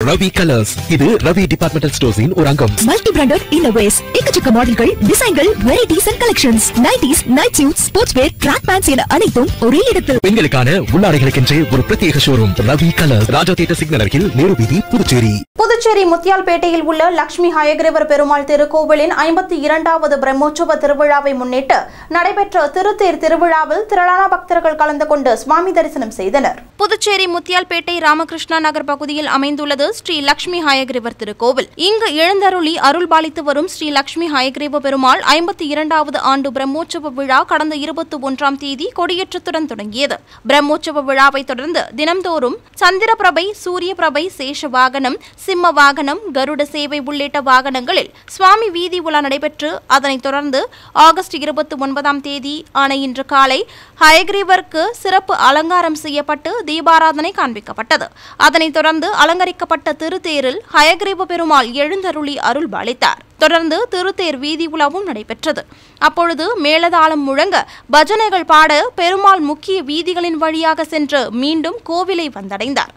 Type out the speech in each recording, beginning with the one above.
Ravi colours இது Ravi departmental ஸ்டோர்ஸின் ஒரு அங்கம் மல்டி பிராண்டட் இன்னோவேஸ் எக்கச்சக்க மாடல்கள் டிசைன்கள் varieties and collections nighties night suit sports wear track pants என அனைத்தும் ஒரே இடத்தில் பெண்களுக்கான உள்ளாடைகளுக்கென்றே ஒரு பிரத்யேக showroom Ravi colours Raja theatre signal அருகில் நேரு வீதி புதுச்சேரி புதுச்சேரி முத்தியால்பேட்டையில் உள்ள லட்சுமி ஹயகிரவர் பெருமாள் திருக்கோவிலின் ஐம்பத்தி இரண்டாவது பிரம்மோற்சவ திருவிழாவை முன்னிட்டு நடைபெற்ற திருத்தேர் திருவிழாவில் திரளான பக்தர்கள் கலந்து கொண்டு சுவாமி தரிசனம் செய்தனர் புதுச்சேரி முத்தியால்பேட்டை ராமகிருஷ்ணா நகர் பகுதியில் அமைந்துள்ளது ஸ்ரீ லட்சுமி ஹயகிரிவர் திருக்கோவில் இங்கு எழுந்தருளி அருள்பாலித்து வரும் ஸ்ரீ லட்சுமி ஹயகிரீவ பெருமாள் ஐம்பத்தி இரண்டாவது ஆண்டு பிரம்மோற்சவ விழா கடந்த இருபத்தி ஒன்றாம் தேதி கொடியேற்றத்துடன் தொடங்கியது பிரம்மோற்சவ விழாவை தொடர்ந்து தினம்தோறும் சந்திரபிரபை சூரிய பிரபை சேஷ வாகனம் சிம்ம வாகனம் கருட சேவை உள்ளிட்ட வாகனங்களில் சுவாமி வீதி உலா நடைபெற்று அதனைத் தொடர்ந்து ஆகஸ்ட் இருபத்தி ஒன்பதாம் தேதி ஆன இன்று காலை ஹயக்ரீவருக்கு சிறப்பு அலங்காரம் செய்யப்பட்டு தீபாராதனை காண்பிக்கப்பட்டது அதனைத் தொடர்ந்து அலங்கரிக்கப்பட்ட திருத்தேரில் ஹயக்ரீவ பெருமாள் எழுந்தருளி அருள் பாலித்தார் தொடர்ந்து திருத்தேர் வீதி உலாவும் நடைபெற்றது அப்பொழுது மேளதாளம் முழங்க பஜனைகள் பாட பெருமாள் முக்கிய வீதிகளின் வழியாக சென்று மீண்டும் கோவிலை வந்தடைந்தார்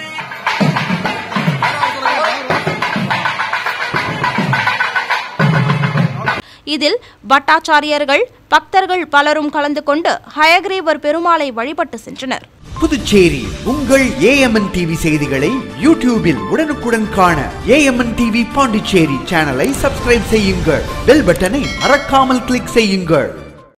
இதில் பட்டாச்சாரியர்கள் பக்தர்கள் பலரும் கலந்து கொண்டு ஹயக்ரீவர் பெருமாளை வழிபட்டு சென்றனர் புதுச்சேரி உங்கள் ஏஎம்என் டிவி செய்திகளை யூடியூபில் உடனுக்குடன் காண ஏஎம்என் டிவி பாண்டிச்சேரி சேனலை சப்ஸ்கிரைப் செய்யுங்கள் பெல் பட்டனை மறக்காமல் கிளிக் செய்யுங்கள்